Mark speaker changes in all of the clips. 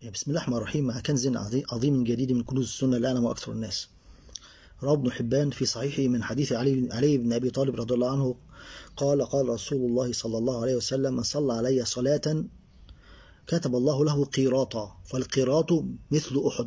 Speaker 1: بسم الله الرحمن الرحيم مع كنز عظيم عظيم جديد من كنوز السنة لا أعلم أكثر الناس روى ابن حبان في صحيحه من حديث علي, علي بن أبي طالب رضي الله عنه قال قال رسول الله صلى الله عليه وسلم من صلى علي صلاة كتب الله له قيراطا فالقيراط مثل أحد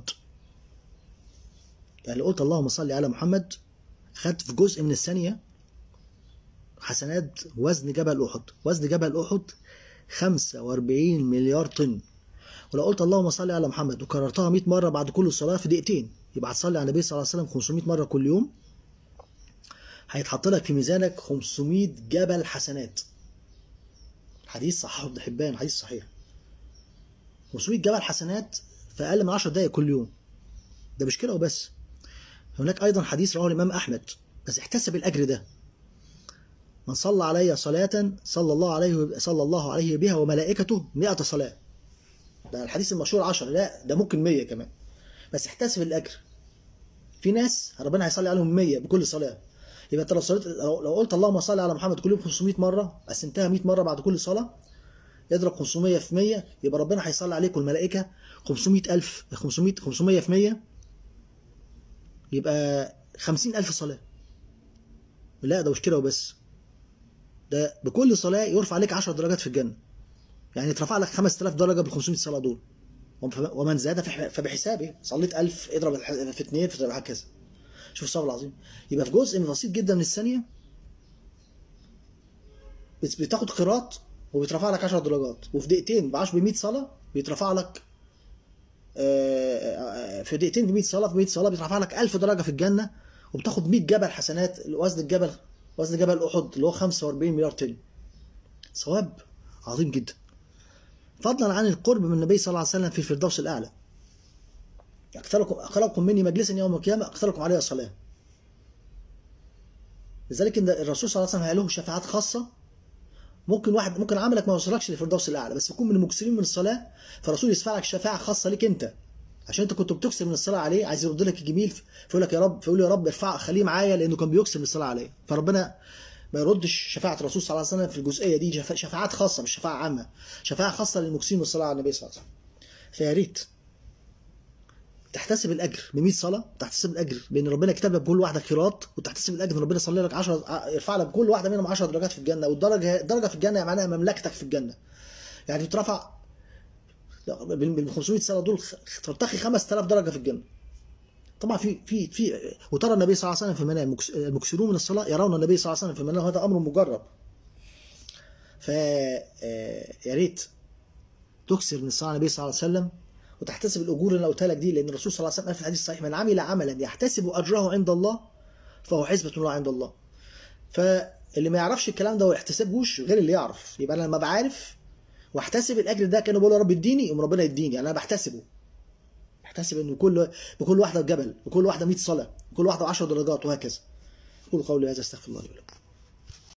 Speaker 1: يعني قلت اللهم صل على محمد خدت في جزء من الثانية حسنات وزن جبل أحد وزن جبل أحد 45 مليار طن ولو قلت اللهم صل على محمد وكررتها 100 مرة بعد كل صلاة في دقيقتين يبقى هتصلي على النبي صلى الله عليه وسلم 500 مرة كل يوم هيتحط لك في ميزانك 500 جبل حسنات حديث صحيح ابن حبان حديث صحيح 500 جبل حسنات في أقل من 10 دقايق كل يوم ده مش كده وبس هناك أيضا حديث رواه الإمام أحمد بس احتسب الأجر ده من صلى علي صلاة صلى الله عليه صلى الله عليه بها وملائكته 100 صلاة ده الحديث المشهور 10 لا ده ممكن 100 كمان بس احتسب الأجر في ناس ربنا هيصلي عليهم 100 بكل صلاة يبقى انت لو صليت لو قلت اللهم صل على محمد كل يوم 500 مرة قسمتها 100 مرة بعد كل صلاة يضرب 500 في 100 يبقى ربنا هيصلي عليك والملائكة 500000 500 500 في 100 يبقى 50000 صلاة لا ده مش كده وبس ده بكل صلاة يرفع عليك 10 درجات في الجنة يعني يترفع لك 5000 درجة بال 500 صلاة دول ومن زاد فبحسابه صليت 1000 اضرب في 2 في هكذا شوف الصبر العظيم يبقى في جزء من بسيط جدا من الثانية بتاخد قراط وبيترفع لك 10 درجات وفي دقيقتين ب 10 ب 100 صلاة بيترفع لك في دقيقتين ب 100 صلاة في 100 صلاة بيترفع لك 1000 درجة في الجنة وبتاخد 100 جبل حسنات وزن الجبل وزن جبل أحد اللي هو 45 مليار طن ثواب عظيم جدا فضلا عن القرب من النبي صلى الله عليه وسلم في الفردوس الأعلى أكثركم أقربكم مني مجلسا يوم القيامة أكثركم عليه الصلاة لذلك إن الرسول صلى الله عليه وسلم له شفاعات خاصة ممكن واحد ممكن عملك ما يوصلكش للفردوس الأعلى بس يكون من المكثرين من الصلاة فالرسول يشفع لك شفاعة خاصة ليك أنت عشان انت كنت بتكسر من الصلاه عليه عايز يرد لك الجميل فيقول لك يا رب فيقول يا رب ارفع خليه معايا لانه كان بيكسر من الصلاه عليه فربنا ما يردش شفاعه الرسول صلى الله عليه وسلم في الجزئيه دي شفاعات خاصه مش شفاعه عامه شفاعه خاصه للمكسرين من الصلاه على النبي صلى الله عليه وسلم فيا ريت تحتسب الاجر ب 100 صلاه تحتسب الاجر بان ربنا كتب لك كل واحده خيرات وتحتسب الاجر ان ربنا يصلي لك 10 يرفع لك كل واحده منهم 10 درجات في الجنه والدرجه درجه في الجنه يعني معناها مملكتك في الجنه يعني بترفع بال 500 سنه دول ترتقي 5000 درجه في الجنه طبعا في في في وترى النبي صلى الله عليه وسلم في المنام المكسرون من الصلاه يرون النبي صلى الله عليه وسلم في المنام هذا امر مجرب ف يا ريت تكسر من الصلاه على النبي صلى الله عليه وسلم وتحتسب الاجور اللي انا قلتها لك دي لان الرسول صلى الله عليه وسلم قال في الحديث الصحيح من عمل عملا يحتسب اجره عند الله فهو حسبه له عند الله فاللي ما يعرفش الكلام ده وما يحتسبهوش غير اللي يعرف يبقى انا لما بعرف واحتسب الاجر ده كانه بقول يا رب اديني يقوم ربنا يديني يعني انا بحتسبه بحتسب ان كل بكل واحده جبل بكل واحده 100 صلاه بكل واحده 10 درجات وهكذا قولوا قولي هذا استغفر الله لي ولكم